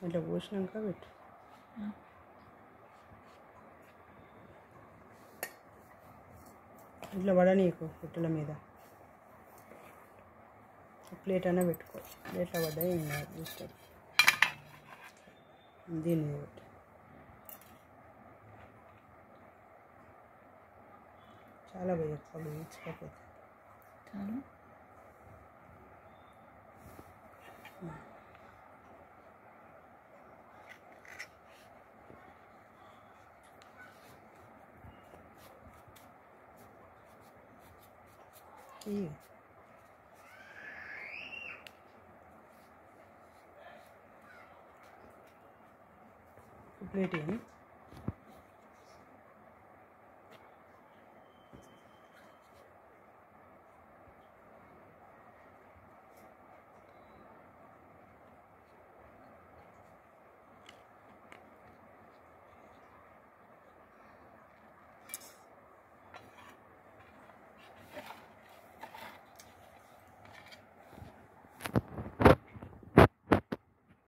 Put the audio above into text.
ఇట్లా పోసినాక పెట్టు ఇట్లా పడనీకు పుట్టల మీద ప్లేట్ అయినా పెట్టుకో ప్లేట్లో పడ్డా ఏం కాదు చూస్తుంది దీని మీద పెట్టు చాలా బాగా చెప్పాలి ఇచ్చకపోతే చాలు ఇయ్యి. ప్లేట్ ఇవ్వండి